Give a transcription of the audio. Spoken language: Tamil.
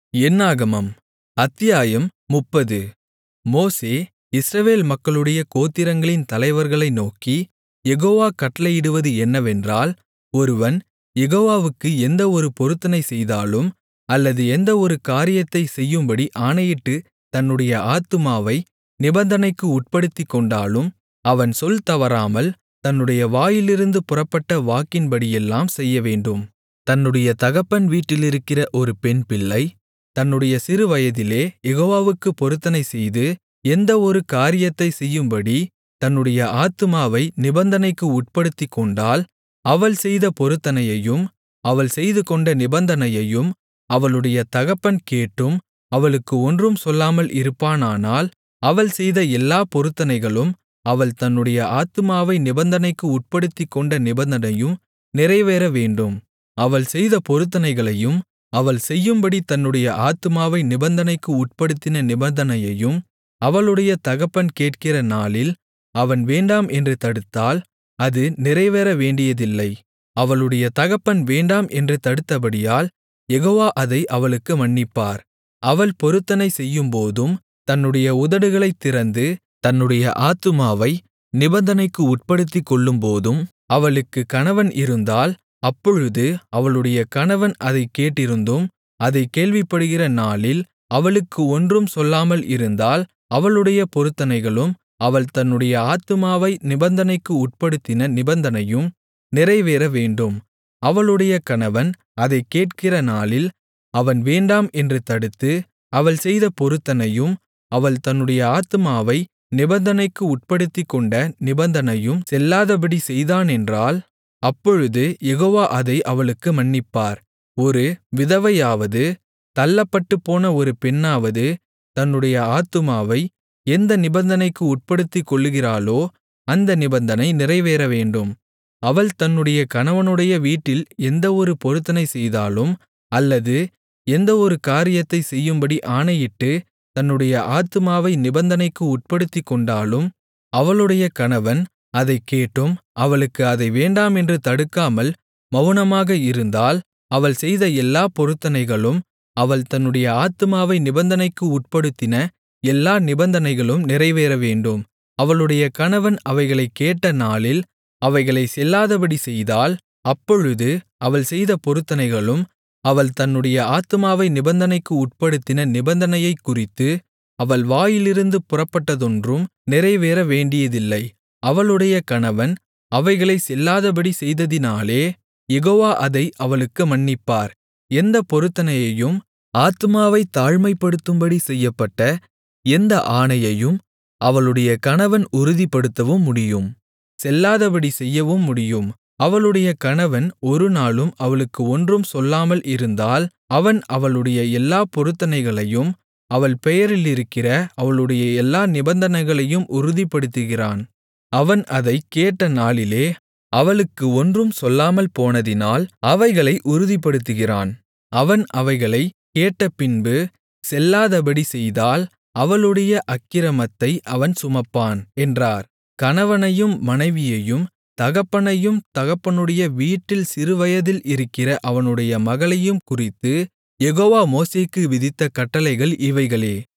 என்னாகமம் அத்தியாயம் முப்பது மோசே இஸ்ரவேல் மக்களுடைய கோத்திரங்களின் தலைவர்களை நோக்கி யெகோவா கட்டளையிடுவது என்னவென்றால் ஒருவன் யெகோவாவுக்கு எந்த ஒரு பொருத்தனை செய்தாலும் அல்லது எந்த ஒரு காரியத்தைச் செய்யும்படி ஆணையிட்டுத் தன்னுடைய ஆத்துமாவை நிபந்தனைக்கு உட்படுத்திக்கொண்டாலும் அவன் சொல் தவறாமல் தன்னுடைய வாயிலிருந்து புறப்பட்ட வாக்கின்படியெல்லாம் செய்யவேண்டும் தன்னுடைய தகப்பன் வீட்டிலிருக்கிற ஒரு பெண்பிள்ளை தன்னுடைய சிறுவயதிலே யெகோவாவுக்குப் பொருத்தனைசெய்து எந்த ஒரு காரியத்தைச் செய்யும்படி தன்னுடைய ஆத்துமாவை நிபந்தனைக்கு உட்படுத்திக்கொண்டால் அவள் செய்த பொருத்தனையையும் அவள் செய்துகொண்ட நிபந்தனையையும் அவளுடைய தகப்பன் கேட்டும் அவளுக்கு ஒன்றும் சொல்லாமல் இருப்பானானால் அவள் செய்த எல்லாப் பொருத்தனைகளும் அவள் தன்னுடைய ஆத்துமாவை நிபந்தனைக்கு உட்படுத்திக்கொண்ட நிபந்தனையும் நிறைவேறவேண்டும் அவள் செய்த பொருத்தனைகளையும் அவள் செய்யும்படி தன்னுடைய ஆத்துமாவை நிபந்தனைக்கு உட்படுத்தின நிபந்தனையையும் அவளுடைய தகப்பன் கேட்கிற நாளில் அவன் வேண்டாம் என்று தடுத்தால் அது நிறைவேறவேண்டியதில்லை அவளுடைய தகப்பன் வேண்டாம் என்று தடுத்தபடியால் யெகோவா அதை அவளுக்கு மன்னிப்பார் அவள் பொருத்தனை செய்யும்போதும் தன்னுடைய உதடுகளைத் திறந்து தன்னுடைய ஆத்துமாவை நிபந்தனைக்கு உட்படுத்திக்கொள்ளும்போதும் அவளுக்குக் கணவன் இருந்தால் அப்பொழுது அவளுடைய கணவன் அதைக் கேட்டிருந்தும் அதைக் கேள்விப்படுகிற நாளில் அவளுக்கு ஒன்றும் சொல்லாமல் இருந்தால் அவளுடைய பொருத்தனைகளும் அவள் தன்னுடைய ஆத்துமாவை நிபந்தனைக்கு உட்படுத்தின நிபந்தனையும் நிறைவேறவேண்டும் அவளுடைய கணவன் அதைக் கேட்கிற நாளில் அவன் வேண்டாம் என்று தடுத்து அவள் செய்த பொருத்தனையும் அவள் தன்னுடைய ஆத்துமாவை நிபந்தனைக்கு உட்படுத்திக்கொண்ட நிபந்தனையும் செல்லாதபடி செய்தானென்றால் அப்பொழுது யெகோவா அதை அவளுக்கு மன்னிப்பார் ஒரு விதவையாவது தள்ளப்பட்டுப்போன ஒரு பெண்ணாவது தன்னுடைய ஆத்துமாவை எந்த நிபந்தனைக்கு உட்படுத்திக்கொள்ளுகிறாளோ அந்த நிபந்தனை நிறைவேறவேண்டும் அவள் தன்னுடைய கணவனுடைய வீட்டில் எந்த ஒரு பொருத்தனை செய்தாலும் அல்லது எந்த ஒரு காரியத்தைச் செய்யும்படி ஆணையிட்டு தன்னுடைய ஆத்துமாவை நிபந்தனைக்கு உட்படுத்திக்கொண்டாலும் அவளுடைய கணவன் அதைக் கேட்டும் அவளுக்கு அதை வேண்டாமென்று தடுக்காமல் மவுனமாக இருந்தால் அவள் செய்த எல்லா பொருத்தனைகளும் அவள் தன்னுடைய ஆத்துமாவை நிபந்தனைக்கு உட்படுத்தின எல்லா நிபந்தனைகளும் நிறைவேறவேண்டும் அவளுடைய கணவன் அவைகளைக் கேட்ட நாளில் அவைகளைச் செல்லாதபடி செய்தால் அப்பொழுது அவள் செய்த பொருத்தனைகளும் அவள் தன்னுடைய ஆத்துமாவை நிபந்தனைக்கு உட்படுத்தின நிபந்தனையைக் குறித்து அவள் வாயிலிருந்து புறப்பட்டதொன்றும் நிறைவேற வேண்டியதில்லை அவளுடைய கணவன் அவைகளைச் செல்லாதபடி செய்ததினாலே யெகோவா அதை அவளுக்கு மன்னிப்பார் எந்த பொருத்தனையையும் ஆத்துமாவைத் தாழ்மைப்படுத்தும்படி செய்யப்பட்ட எந்த ஆணையையும் அவளுடைய கணவன் உறுதிப்படுத்தவும் முடியும் செல்லாதபடி செய்யவும் முடியும் அவளுடைய கணவன் ஒருநாளும் அவளுக்கு ஒன்றும் சொல்லாமல் இருந்தால் அவன் அவளுடைய எல்லா பொருத்தனைகளையும் அவள் பெயரிலிருக்கிற அவளுடைய எல்லா நிபந்தனைகளையும் உறுதிப்படுத்துகிறான் அவன் அதைக் கேட்ட நாளிலே அவளுக்கு ஒன்றும் சொல்லாமல் போனதினால் அவைகளை உறுதிப்படுத்துகிறான் அவன் அவைகளைக் கேட்டபின்பு செல்லாதபடி செய்தால் அவளுடைய அக்கிரமத்தை அவன் சுமப்பான் என்றார் கணவனையும் மனைவியையும் தகப்பனையும் தகப்பனுடைய வீட்டில் சிறுவயதில் இருக்கிற அவனுடைய மகளையும் குறித்து யெகோவா மோசேக்கு விதித்த கட்டளைகள் இவைகளே